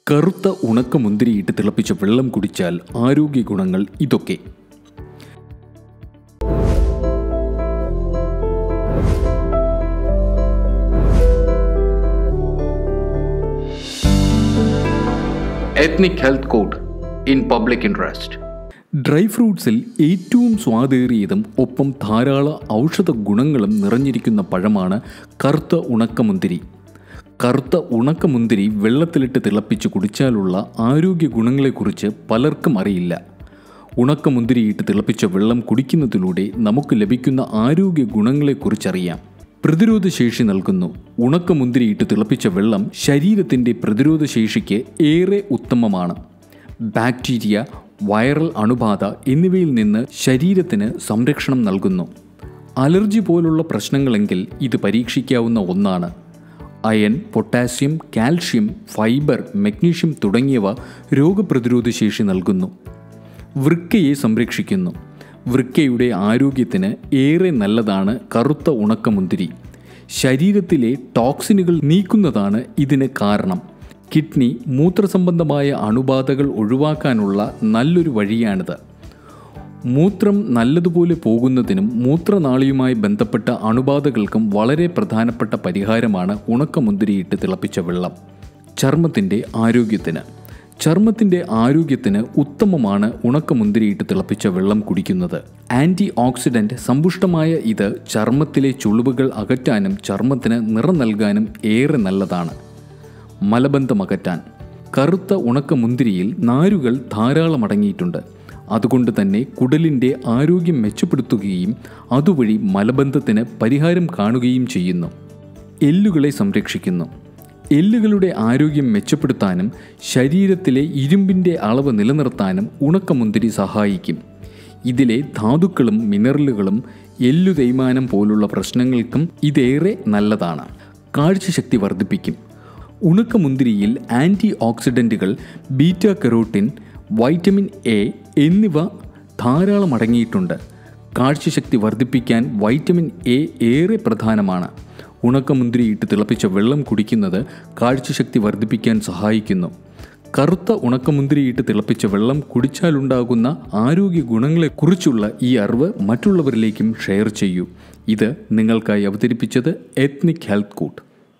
കറുത്ത ഉണക്ക മുന്തിരിയിട്ട് തിളപ്പിച്ച വെള്ളം കുടിച്ചാൽ ആരോഗ്യ ഗുണങ്ങൾ ഇതൊക്കെ Ethnic Health Code in Public Interest. Dry ഫ്രൂട്ട്സിൽ ഏറ്റവും സ്വാദേറിയതും ഒപ്പം ധാരാളം ഔഷധ ഗുണങ്ങളും നിറഞ്ഞിരിക്കുന്ന പഴമാണ് കറുത്ത ഉണക്കമുന്തിരി കറുത്ത ഉണക്കമുന്തിരി വെള്ളത്തിലിട്ട് തിളപ്പിച്ച് കുടിച്ചാലുള്ള ആരോഗ്യ ഗുണങ്ങളെക്കുറിച്ച് പലർക്കും അറിയില്ല ഉണക്കമുന്തിരിയിട്ട് തിളപ്പിച്ച വെള്ളം കുടിക്കുന്നതിലൂടെ നമുക്ക് ലഭിക്കുന്ന ആരോഗ്യ ഗുണങ്ങളെക്കുറിച്ചറിയാം പ്രതിരോധ ശേഷി നൽകുന്നു ഉണക്കമുന്തിരിയിട്ട് തിളപ്പിച്ച വെള്ളം ശരീരത്തിൻ്റെ പ്രതിരോധ ശേഷിക്ക് ഏറെ ഉത്തമമാണ് ബാക്ടീരിയ വൈറൽ അണുബാധ എന്നിവയിൽ നിന്ന് ശരീരത്തിന് സംരക്ഷണം നൽകുന്നു അലർജി പോലുള്ള പ്രശ്നങ്ങളെങ്കിൽ ഇത് പരീക്ഷിക്കാവുന്ന ഒന്നാണ് iron potassium calcium fibre magnesium തുടങ്ങിയവ രോഗപ്രതിരോധ ശേഷി നൽകുന്നു വൃക്കയെ സംരക്ഷിക്കുന്നു വൃക്കയുടെ ആരോഗ്യത്തിന് ഏറെ നല്ലതാണ് കറുത്ത ഉണക്കമുന്തിരി ശരീരത്തിലെ ടോക്സിനുകൾ നീക്കുന്നതാണ് ഇതിന് കാരണം കിഡ്നി മൂത്രസംബന്ധമായ അണുബാധകൾ ഒഴിവാക്കാനുള്ള നല്ലൊരു വഴിയാണിത് മൂത്രം നല്ലതുപോലെ പോകുന്നതിനും മൂത്രനാളിയുമായി ബന്ധപ്പെട്ട അണുബാധകൾക്കും വളരെ പ്രധാനപ്പെട്ട പരിഹാരമാണ് ഉണക്കമുന്തിരിയിട്ട് തിളപ്പിച്ച വെള്ളം ചർമ്മത്തിൻ്റെ ആരോഗ്യത്തിന് ചർമ്മത്തിൻ്റെ ആരോഗ്യത്തിന് ഉത്തമമാണ് ഉണക്കമുന്തിരിയിട്ട് തിളപ്പിച്ച വെള്ളം കുടിക്കുന്നത് ആൻറ്റി ഓക്സിഡൻറ്റ് സമ്പുഷ്ടമായ ഇത് ചർമ്മത്തിലെ ചുളിവുകൾ അകറ്റാനും ചർമ്മത്തിന് നിറം നൽകാനും ഏറെ നല്ലതാണ് മലബന്ധം അകറ്റാൻ കറുത്ത ഉണക്കമുന്തിരിയിൽ നാരുകൾ ധാരാളം അടങ്ങിയിട്ടുണ്ട് അതുകൊണ്ട് തന്നെ കുടലിൻ്റെ ആരോഗ്യം മെച്ചപ്പെടുത്തുകയും അതുവഴി മലബന്ധത്തിന് പരിഹാരം കാണുകയും ചെയ്യുന്നു എല്ലുകളെ സംരക്ഷിക്കുന്നു എല്ലുകളുടെ ആരോഗ്യം മെച്ചപ്പെടുത്താനും ശരീരത്തിലെ ഇരുമ്പിൻ്റെ അളവ് നിലനിർത്താനും ഉണക്കമുന്തിരി സഹായിക്കും ഇതിലെ ധാതുക്കളും മിനറലുകളും എല്ലു തേയ്മാനം പോലുള്ള പ്രശ്നങ്ങൾക്കും ഇതേറെ നല്ലതാണ് കാഴ്ചശക്തി വർദ്ധിപ്പിക്കും ഉണക്കമുന്തിരിയിൽ ആൻറ്റി ഓക്സിഡൻറ്റുകൾ ബീറ്റ കെറോട്ടിൻ വൈറ്റമിൻ എ എന്നിവ ധാരാളം അടങ്ങിയിട്ടുണ്ട് കാഴ്ചശക്തി വർദ്ധിപ്പിക്കാൻ വൈറ്റമിൻ എ ഏറെ പ്രധാനമാണ് ഉണക്കമുന്തിരിയിട്ട് തിളപ്പിച്ച വെള്ളം കുടിക്കുന്നത് കാഴ്ചശക്തി വർദ്ധിപ്പിക്കാൻ സഹായിക്കുന്നു കറുത്ത ഉണക്കമുന്തിരിയിട്ട് തിളപ്പിച്ച വെള്ളം കുടിച്ചാലുണ്ടാകുന്ന ആരോഗ്യ ഗുണങ്ങളെക്കുറിച്ചുള്ള ഈ അറിവ് മറ്റുള്ളവരിലേക്കും ഷെയർ ചെയ്യൂ ഇത് നിങ്ങൾക്കായി അവതരിപ്പിച്ചത് എത്നിക് ഹെൽത്ത് കൂട്ട്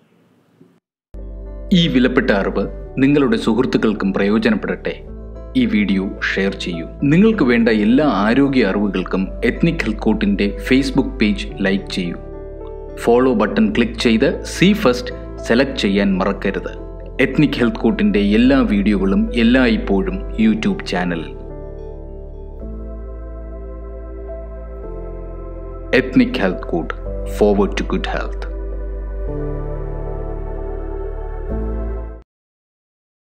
ഈ വിലപ്പെട്ട അറിവ് നിങ്ങളുടെ സുഹൃത്തുക്കൾക്കും പ്രയോജനപ്പെടട്ടെ ഈ വീഡിയോ ഷെയർ ചെയ്യൂ നിങ്ങൾക്ക് വേണ്ട എല്ലാ ആരോഗ്യ അറിവുകൾക്കും എത്നിക് ഹെൽത്ത് കോട്ടിൻ്റെ ഫേസ്ബുക്ക് പേജ് ലൈക്ക് ചെയ്യൂ ഫോളോ ബട്ടൺ ക്ലിക്ക് ചെയ്ത് സി ഫസ്റ്റ് സെലക്ട് ചെയ്യാൻ മറക്കരുത് എത്നിക് ഹെൽത്ത് കോട്ടിൻ്റെ എല്ലാ വീഡിയോകളും എല്ലായ്പ്പോഴും യൂട്യൂബ് ചാനലിൽ ethnic health code forward to good health